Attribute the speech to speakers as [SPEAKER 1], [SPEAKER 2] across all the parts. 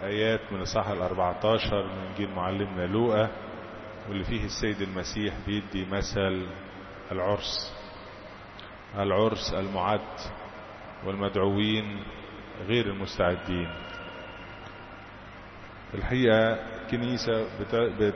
[SPEAKER 1] آيات من الإصحاح ال 14 من إنجيل معلمنا لوقا واللي فيه السيد المسيح بيدي مثل العرس العرس المعد والمدعوين غير المستعدين الحقيقة كنيسة بت... بت...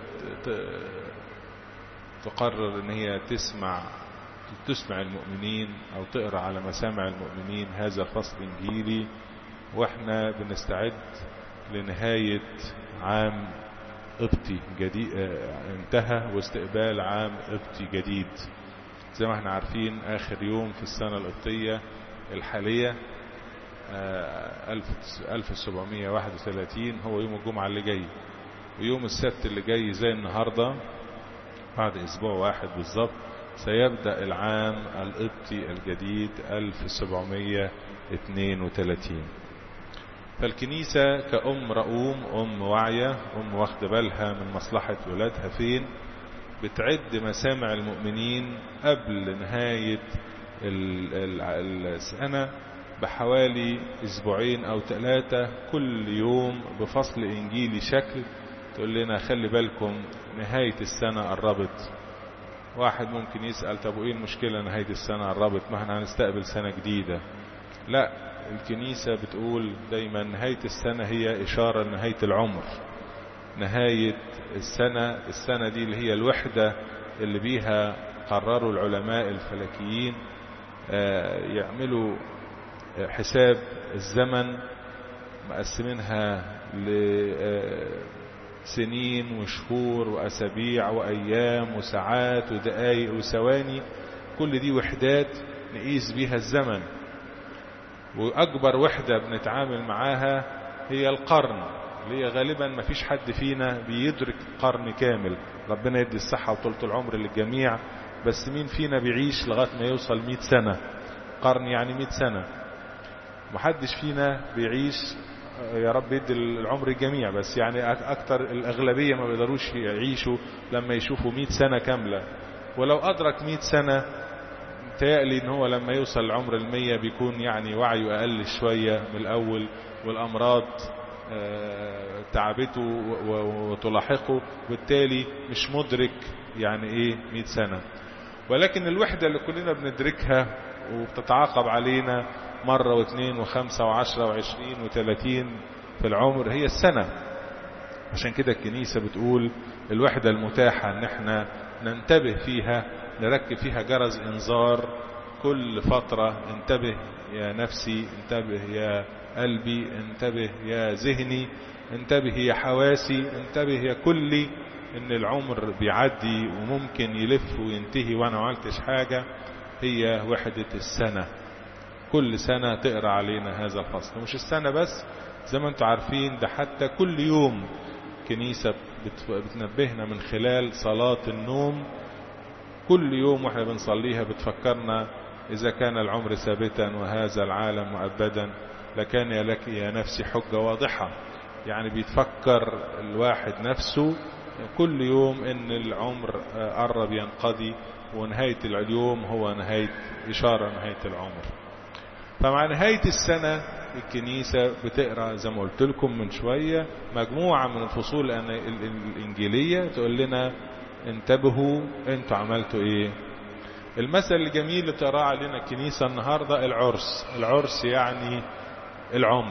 [SPEAKER 1] تقرر ان هي تسمع تسمع المؤمنين او تقرا على مسامع المؤمنين هذا فصل انجيلي واحنا بنستعد لنهاية عام قبطي جديد انتهى واستقبال عام قبطي جديد زي ما احنا عارفين اخر يوم في السنة القبطية الحالية 1731 هو يوم الجمعة اللي جاي ويوم السبت اللي جاي زي النهاردة بعد اسبوع واحد بالظبط سيبدأ العام القبطي الجديد 1732 فالكنيسة كأم رؤوم أم واعية أم واخد بالها من مصلحة ولادها فين بتعد مسامع المؤمنين قبل نهاية السنة بحوالي اسبوعين او ثلاثة كل يوم بفصل انجيلي شكل تقول لنا خلي بالكم نهاية السنة قربت واحد ممكن يسأل طب وايه المشكلة نهاية السنة قربت ما احنا هنستقبل سنة جديدة لا الكنيسة بتقول دايما نهاية السنة هي اشارة لنهاية العمر نهاية السنة السنة دي اللي هي الوحدة اللي بيها قرروا العلماء الفلكيين يعملوا حساب الزمن مقسمينها لسنين وشهور وأسابيع وأيام وساعات ودقايق وثواني كل دي وحدات نقيس بيها الزمن وأكبر وحدة بنتعامل معاها هي القرن اللي هي غالبا ما فيش حد فينا بيدرك قرن كامل ربنا يدي الصحة وطولة العمر للجميع بس مين فينا بيعيش لغاية ما يوصل 100 سنة قرن يعني 100 سنة محدش فينا بيعيش يا رب يدي العمر الجميع بس يعني اكتر الاغلبية ما بيقدروش يعيشوا لما يشوفوا 100 سنة كاملة ولو ادرك 100 سنة تيألي ان هو لما يوصل العمر المية بيكون يعني وعيه اقل شوية من الاول والامراض تعبته وتلاحقه بالتالي مش مدرك يعني ايه 100 سنة ولكن الوحدة اللي كلنا بندركها وبتتعاقب علينا مرة واثنين وخمسة وعشرة وعشرين وثلاثين في العمر هي السنة عشان كده الكنيسة بتقول الوحدة المتاحة ان احنا ننتبه فيها نركب فيها جرس انذار كل فترة انتبه يا نفسي انتبه يا قلبي انتبه يا ذهني انتبه يا حواسي انتبه يا كلي ان العمر بيعدي وممكن يلف وينتهي وانا ما عملتش حاجة هي وحدة السنة كل سنة تقرأ علينا هذا الفصل مش السنة بس زي ما انتم عارفين ده حتى كل يوم كنيسة بتنبهنا من خلال صلاة النوم كل يوم واحنا بنصليها بتفكرنا إذا كان العمر ثابتا وهذا العالم مؤبدا لكان لك يا نفسي حجة واضحة يعني بيتفكر الواحد نفسه كل يوم ان العمر قرب ينقضي ونهاية اليوم هو نهاية إشارة نهاية العمر فمع نهاية السنة الكنيسة بتقرأ زي ما قلت لكم من شوية مجموعة من الفصول الإنجيلية تقول لنا انتبهوا انتوا عملتوا ايه المثل الجميل اللي تقرأ علينا الكنيسة النهاردة العرس العرس يعني العمر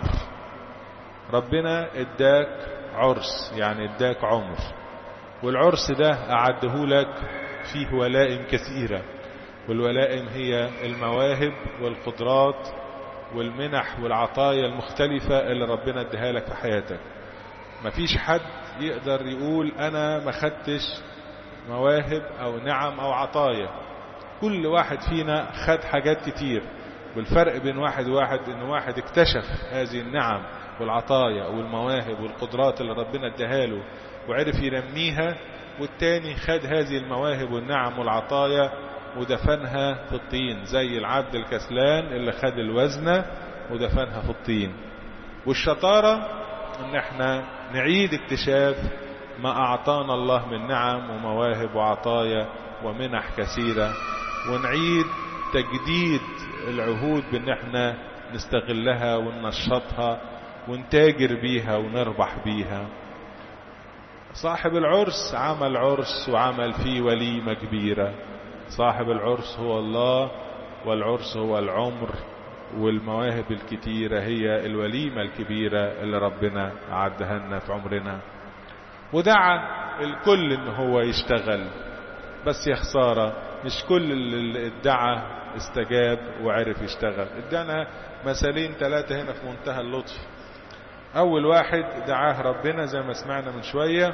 [SPEAKER 1] ربنا اداك عرس يعني اداك عمر والعرس ده أعده لك فيه ولائم كثيرة والولائم هي المواهب والقدرات والمنح والعطايا المختلفة اللي ربنا اديها لك في حياتك مفيش حد يقدر يقول أنا ما خدتش مواهب أو نعم أو عطايا كل واحد فينا خد حاجات كتير والفرق بين واحد وواحد ان واحد اكتشف هذه النعم والعطايا والمواهب والقدرات اللي ربنا اداها له وعرف ينميها والتاني خد هذه المواهب والنعم والعطايا ودفنها في الطين زي العبد الكسلان اللي خد الوزنة ودفنها في الطين والشطارة ان احنا نعيد اكتشاف ما اعطانا الله من نعم ومواهب وعطايا ومنح كثيرة ونعيد تجديد العهود بان احنا نستغلها وننشطها ونتاجر بيها ونربح بيها صاحب العرس عمل عرس وعمل فيه وليمة كبيرة صاحب العرس هو الله والعرس هو العمر والمواهب الكتيرة هي الوليمة الكبيرة اللي ربنا أعدها لنا في عمرنا ودعا الكل ان هو يشتغل بس يا خسارة مش كل اللي ادعى استجاب وعرف يشتغل ادانا مثالين ثلاثة هنا في منتهى اللطف اول واحد دعاه ربنا زي ما سمعنا من شوية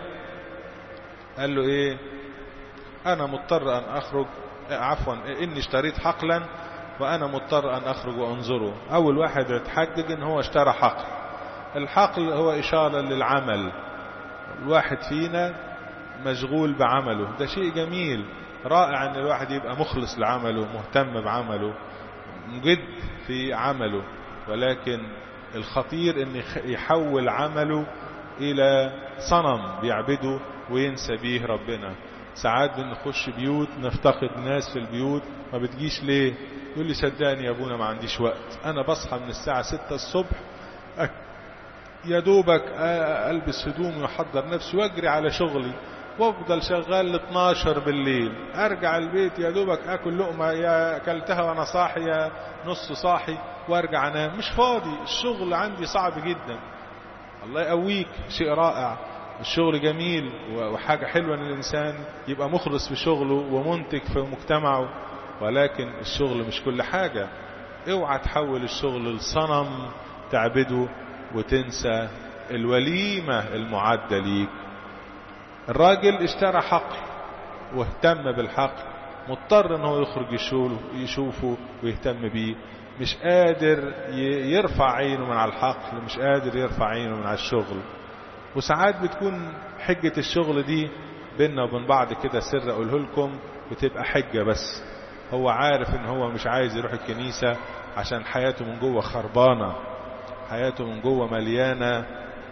[SPEAKER 1] قال له ايه انا مضطر ان اخرج عفوا اني اشتريت حقلا وانا مضطر ان اخرج وانظره اول واحد اتحجج ان هو اشترى حقل الحقل هو اشارة للعمل الواحد فينا مشغول بعمله ده شيء جميل رائع ان الواحد يبقى مخلص لعمله مهتم بعمله مجد في عمله ولكن الخطير ان يحول عمله الى صنم بيعبده وينسى بيه ربنا ساعات بنخش بيوت نفتقد ناس في البيوت ما بتجيش ليه يقول لي صدقني يا ابونا ما عنديش وقت انا بصحى من الساعة ستة الصبح يا دوبك البس هدومي واحضر نفسي واجري على شغلي وافضل شغال ل 12 بالليل ارجع البيت يا دوبك اكل لقمه يا اكلتها وانا صاحي يا نص صاحي وارجع انام مش فاضي الشغل عندي صعب جدا الله يقويك شيء رائع الشغل جميل وحاجه حلوه ان الانسان يبقى مخلص في شغله ومنتج في مجتمعه ولكن الشغل مش كل حاجه اوعى تحول الشغل لصنم تعبده وتنسى الوليمة المعدة ليك الراجل اشترى حقل واهتم بالحقل مضطر ان هو يخرج يشوفه ويهتم بيه مش قادر يرفع عينه من على الحقل مش قادر يرفع عينه من على الشغل وساعات بتكون حجة الشغل دي بيننا وبين بعض كده سر اقوله لكم بتبقى حجة بس هو عارف ان هو مش عايز يروح الكنيسة عشان حياته من جوه خربانة حياته من جوه مليانة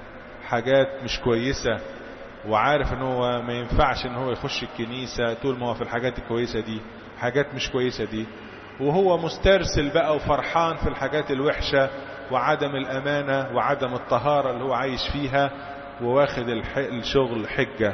[SPEAKER 1] حاجات مش كويسة وعارف ان هو ما ينفعش ان هو يخش الكنيسة طول ما هو في الحاجات الكويسة دي حاجات مش كويسة دي وهو مسترسل بقى وفرحان في الحاجات الوحشة وعدم الامانة وعدم الطهارة اللي هو عايش فيها وواخد الشغل حجة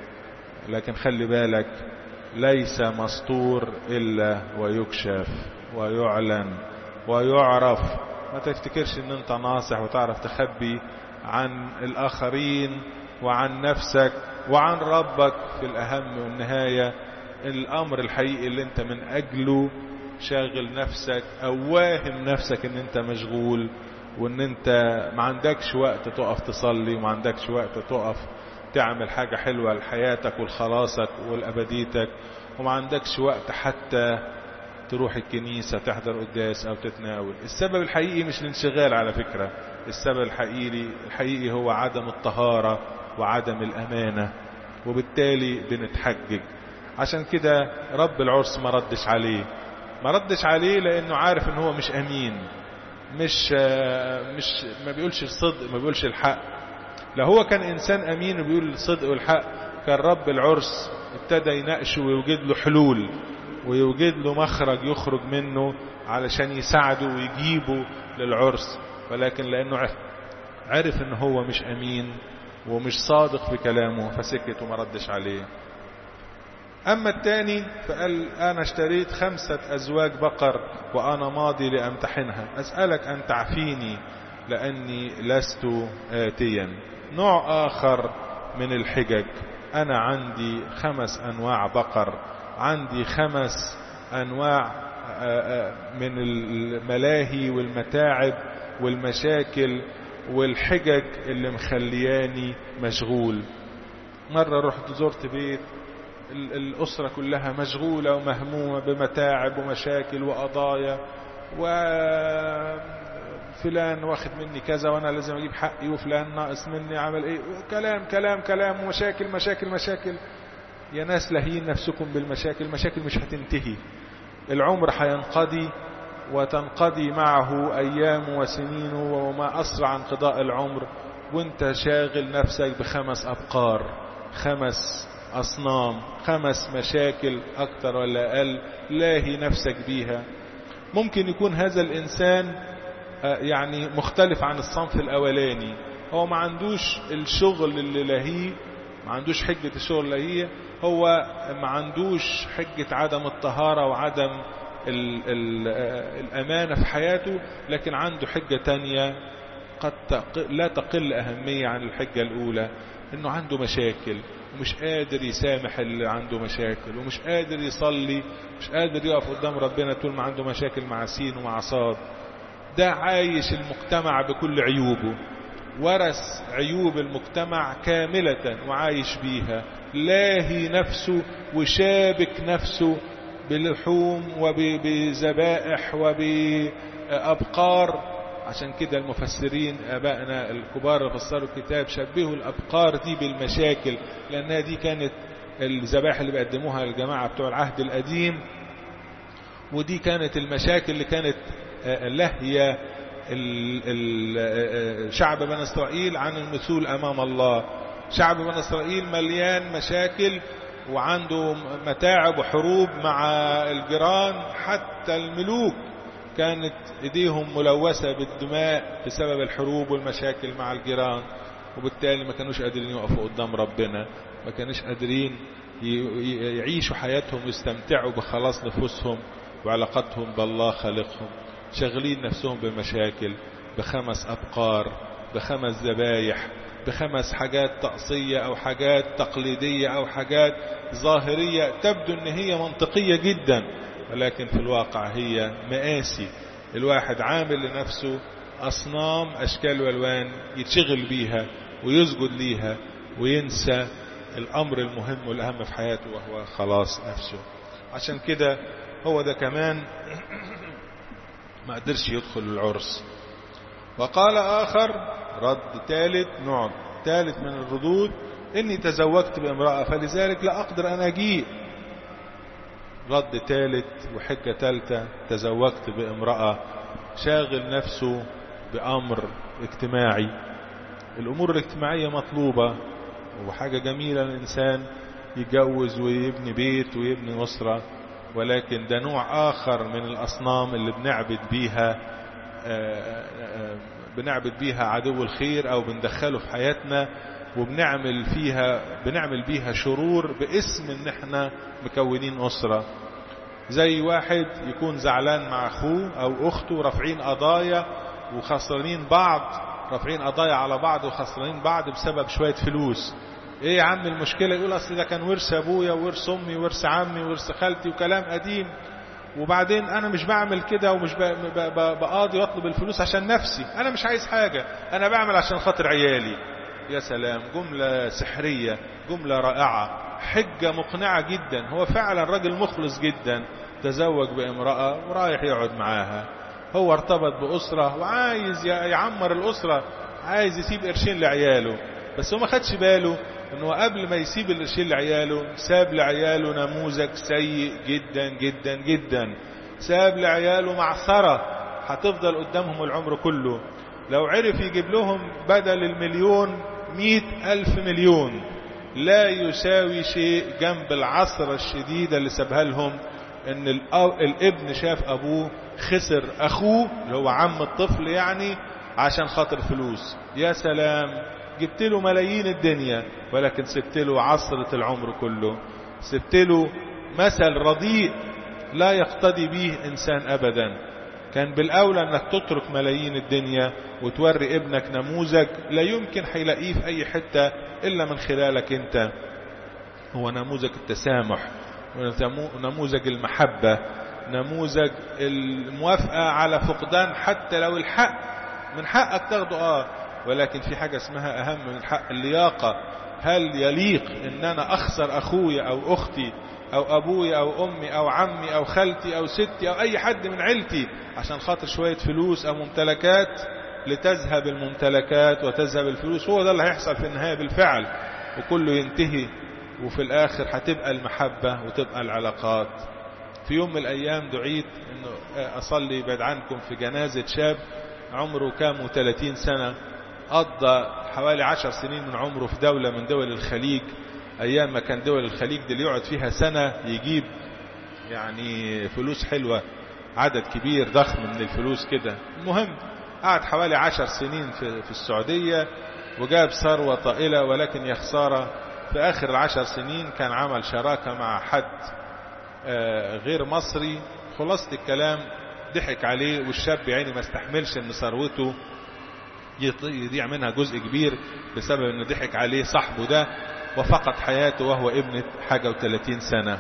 [SPEAKER 1] لكن خلي بالك ليس مستور الا ويكشف ويعلن ويعرف ما تفتكرش ان انت ناصح وتعرف تخبي عن الاخرين وعن نفسك وعن ربك في الاهم والنهاية الامر الحقيقي اللي انت من اجله شاغل نفسك او واهم نفسك ان انت مشغول وان انت ما عندكش وقت تقف تصلي وما عندكش وقت تقف تعمل حاجة حلوة لحياتك ولخلاصك ولأبديتك وما عندكش وقت حتى تروح الكنيسة تحضر قداس أو تتناول السبب الحقيقي مش الانشغال على فكرة السبب الحقيقي الحقيقي هو عدم الطهارة وعدم الأمانة وبالتالي بنتحجج عشان كده رب العرس ما ردش عليه ما ردش عليه لأنه عارف ان هو مش أمين مش مش ما بيقولش الصدق ما بيقولش الحق لو هو كان إنسان أمين وبيقول الصدق والحق كان رب العرس ابتدى يناقشه ويوجد له حلول ويوجد له مخرج يخرج منه علشان يساعده ويجيبه للعرس ولكن لأنه عرف ان هو مش أمين ومش صادق في كلامه فسكت وما ردش عليه أما الثاني فقال أنا اشتريت خمسة أزواج بقر وأنا ماضي لأمتحنها أسألك أن تعفيني لأني لست آتيا نوع آخر من الحجج أنا عندي خمس أنواع بقر عندي خمس أنواع من الملاهي والمتاعب والمشاكل والحجج اللي مخلياني مشغول مرة رحت زرت بيت الأسرة كلها مشغولة ومهمومة بمتاعب ومشاكل وقضايا وفلان واخد مني كذا وانا لازم اجيب حقي وفلان ناقص مني عمل ايه كلام كلام كلام ومشاكل مشاكل مشاكل يا ناس لهين نفسكم بالمشاكل مشاكل مش هتنتهي العمر هينقضي وتنقضي معه أيام وسنين وما أسرع انقضاء العمر وانت شاغل نفسك بخمس أبقار خمس أصنام خمس مشاكل أكتر ولا أقل لاهي نفسك بيها ممكن يكون هذا الإنسان يعني مختلف عن الصنف الأولاني هو ما عندوش الشغل اللي لهيه ما عندوش حجة الشغل اللي هي هو ما عندوش حجة عدم الطهارة وعدم ال ال الأمانة في حياته لكن عنده حجة تانية قد لا تقل أهمية عن الحجة الأولى إنه عنده مشاكل ومش قادر يسامح اللي عنده مشاكل ومش قادر يصلي مش قادر يقف قدام ربنا طول ما عنده مشاكل مع سين ومع صاد ده عايش المجتمع بكل عيوبه ورث عيوب المجتمع كاملة وعايش بيها لاهي نفسه وشابك نفسه بلحوم وبذبائح وبأبقار عشان كده المفسرين ابائنا الكبار اللي فسروا الكتاب شبهوا الابقار دي بالمشاكل لانها دي كانت الذبائح اللي بيقدموها الجماعه بتوع العهد القديم ودي كانت المشاكل اللي كانت لهيه شعب بني اسرائيل عن المثول امام الله شعب بني اسرائيل مليان مشاكل وعنده متاعب وحروب مع الجيران حتى الملوك كانت ايديهم ملوثة بالدماء بسبب الحروب والمشاكل مع الجيران وبالتالي ما كانوش قادرين يقفوا قدام ربنا ما كانوش قادرين يعيشوا حياتهم ويستمتعوا بخلاص نفوسهم وعلاقتهم بالله خالقهم شغلين نفسهم بمشاكل بخمس أبقار بخمس ذبايح بخمس حاجات طقسية أو حاجات تقليدية أو حاجات ظاهرية تبدو أن هي منطقية جدا ولكن في الواقع هي مآسي الواحد عامل لنفسه أصنام أشكال والوان يتشغل بيها ويسجد ليها وينسى الأمر المهم والأهم في حياته وهو خلاص نفسه عشان كده هو ده كمان ما قدرش يدخل العرس وقال آخر رد ثالث نوع ثالث من الردود إني تزوجت بامرأة فلذلك لا أقدر أن أجيء رد ثالث وحجة ثالثة تزوجت بامرأة شاغل نفسه بأمر اجتماعي الأمور الاجتماعية مطلوبة وحاجة جميلة الإنسان يتجوز ويبني بيت ويبني أسرة ولكن ده نوع آخر من الأصنام اللي بنعبد بيها بنعبد بيها عدو الخير أو بندخله في حياتنا وبنعمل فيها بنعمل بيها شرور باسم ان احنا مكونين أسرة زي واحد يكون زعلان مع أخوه أو أخته رافعين قضايا وخسرانين بعض رافعين قضايا على بعض وخسرانين بعض بسبب شوية فلوس ايه يا عم المشكلة يقول اصل ده كان ورث ابويا وورث امي وورث عمي وورث خالتي وكلام قديم وبعدين انا مش بعمل كده ومش بقاضي واطلب الفلوس عشان نفسي انا مش عايز حاجة انا بعمل عشان خاطر عيالي يا سلام جملة سحرية جملة رائعة حجة مقنعة جدا هو فعلا راجل مخلص جدا تزوج بامرأة ورايح يقعد معاها هو ارتبط بأسرة وعايز يعمر الأسرة عايز يسيب قرشين لعياله بس هو ما خدش باله انه قبل ما يسيب القرشين لعياله ساب لعياله نموذج سيء جدا جدا جدا ساب لعياله معثرة هتفضل قدامهم العمر كله لو عرف يجيب لهم بدل المليون مئة ألف مليون لا يساوي شيء جنب العصرة الشديدة اللي سابها لهم ان الابن شاف ابوه خسر اخوه اللي هو عم الطفل يعني عشان خاطر فلوس يا سلام جبت له ملايين الدنيا ولكن سبت له عصرة العمر كله سبت له مثل رديء لا يقتدي به انسان ابدا كان بالاولى انك تترك ملايين الدنيا وتوري ابنك نموذج لا يمكن هيلاقيه في اي حتة الا من خلالك انت هو نموذج التسامح نموذج المحبة نموذج الموافقة على فقدان حتى لو الحق من حقك تاخده اه ولكن في حاجة اسمها اهم من الحق اللياقة هل يليق ان انا اخسر اخويا او اختي او ابويا او امي او عمي او خالتي او ستي او اي حد من عيلتي عشان خاطر شوية فلوس او ممتلكات لتذهب الممتلكات وتذهب الفلوس هو ده اللي هيحصل في النهاية بالفعل وكله ينتهي وفي الاخر هتبقى المحبة وتبقى العلاقات في يوم من الايام دعيت انه اصلي بعد عنكم في جنازة شاب عمره كام 30 سنة قضى حوالي عشر سنين من عمره في دولة من دول الخليج ايام ما كان دول الخليج دي اللي يقعد فيها سنة يجيب يعني فلوس حلوة عدد كبير ضخم من الفلوس كده المهم قعد حوالي عشر سنين في, في السعودية وجاب ثروة طائلة ولكن يا خسارة في آخر العشر سنين كان عمل شراكة مع حد غير مصري خلاصة الكلام ضحك عليه والشاب يعني ما استحملش ان ثروته يضيع منها جزء كبير بسبب انه ضحك عليه صاحبه ده وفقد حياته وهو ابن حاجة وثلاثين سنة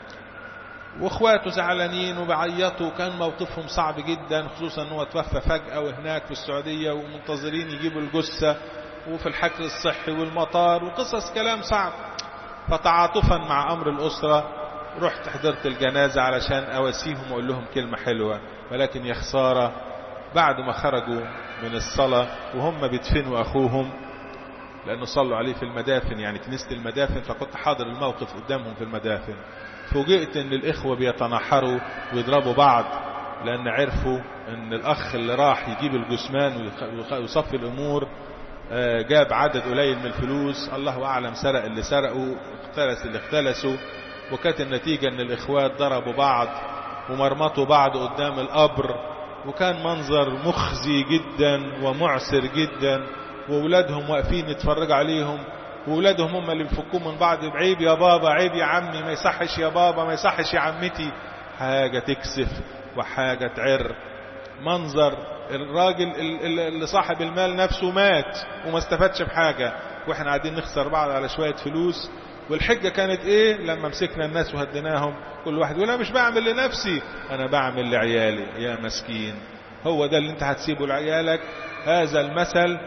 [SPEAKER 1] واخواته زعلانين وبيعيطوا وكان موقفهم صعب جدا خصوصا ان هو توفى فجأة وهناك في السعودية ومنتظرين يجيبوا الجثة وفي الحجر الصحي والمطار وقصص كلام صعب فتعاطفا مع امر الاسرة رحت حضرت الجنازة علشان اواسيهم واقول لهم كلمة حلوة ولكن يا خسارة بعد ما خرجوا من الصلاة وهم بيدفنوا اخوهم لانه صلوا عليه في المدافن يعني كنيسة المدافن فكنت حاضر الموقف قدامهم في المدافن فوجئت ان الاخوة بيتنحروا ويضربوا بعض لان عرفوا ان الاخ اللي راح يجيب الجثمان ويصفي الامور جاب عدد قليل من الفلوس الله اعلم سرق اللي سرقوا اختلس اللي اختلسوا وكانت النتيجة ان الاخوات ضربوا بعض ومرمطوا بعض قدام القبر وكان منظر مخزي جدا ومعسر جدا واولادهم واقفين يتفرجوا عليهم واولادهم هم اللي بيفكوا من بعض عيب يا بابا عيب يا عمي ما يصحش يا بابا ما يصحش يا عمتي حاجة تكسف وحاجة تعر منظر الراجل اللي صاحب المال نفسه مات وما استفادش بحاجة واحنا قاعدين نخسر بعض على شوية فلوس والحجة كانت ايه لما مسكنا الناس وهديناهم كل واحد يقول انا مش بعمل لنفسي انا بعمل لعيالي يا مسكين هو ده اللي انت هتسيبه لعيالك هذا المثل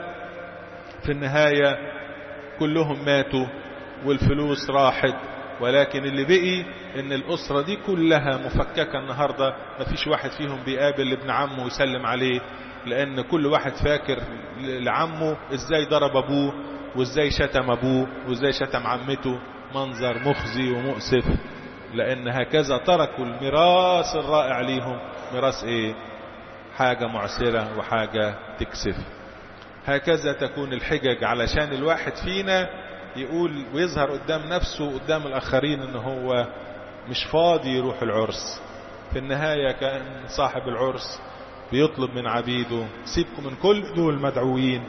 [SPEAKER 1] في النهاية كلهم ماتوا والفلوس راحت ولكن اللي بقي ان الاسرة دي كلها مفككة النهاردة مفيش واحد فيهم بيقابل ابن عمه ويسلم عليه لان كل واحد فاكر لعمه ازاي ضرب ابوه وازاي شتم ابوه وازاي شتم عمته منظر مخزي ومؤسف لان هكذا تركوا الميراث الرائع ليهم ميراث ايه حاجة معسرة وحاجة تكسف هكذا تكون الحجج علشان الواحد فينا يقول ويظهر قدام نفسه قدام الآخرين ان هو مش فاضي يروح العرس في النهاية كان صاحب العرس بيطلب من عبيده سيبكم من كل دول مدعوين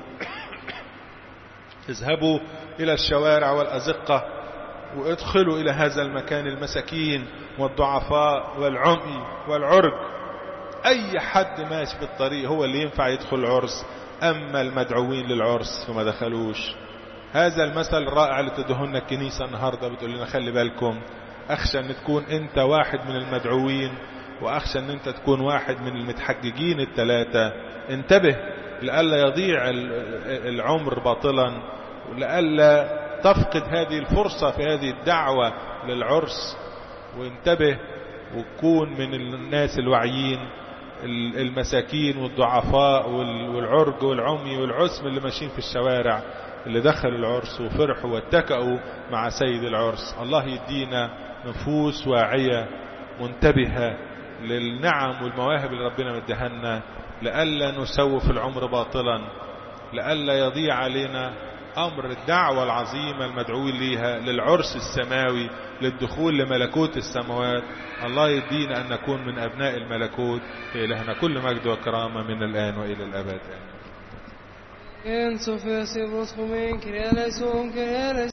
[SPEAKER 1] اذهبوا إلى الشوارع والأزقة وادخلوا إلى هذا المكان المساكين والضعفاء والعمي والعرج أي حد ماشي في الطريق هو اللي ينفع يدخل العرس أما المدعوين للعرس فما دخلوش هذا المثل الرائع اللي تدهن الكنيسة النهاردة بتقول لنا خلي بالكم أخشى أن تكون أنت واحد من المدعوين وأخشى أن أنت تكون واحد من المتحججين الثلاثة انتبه لألا يضيع العمر باطلا ولألا تفقد هذه الفرصة في هذه الدعوة للعرس وانتبه وكون من الناس الواعيين المساكين والضعفاء والعرج والعمي والعسم اللي ماشيين في الشوارع اللي دخلوا العرس وفرحوا واتكأوا مع سيد العرس الله يدينا نفوس واعية منتبهة للنعم والمواهب اللي ربنا مدهنا لألا نسوف العمر باطلا لألا يضيع علينا أمر الدعوة العظيمة المدعوين ليها للعرس السماوي للدخول لملكوت السماوات الله يدينا أن نكون من أبناء الملكوت إلهنا كل مجد وكرامة من الآن وإلى الأبد
[SPEAKER 2] En Sofia, Sibos, Kumin, Kyrie, Leison, Kyrie,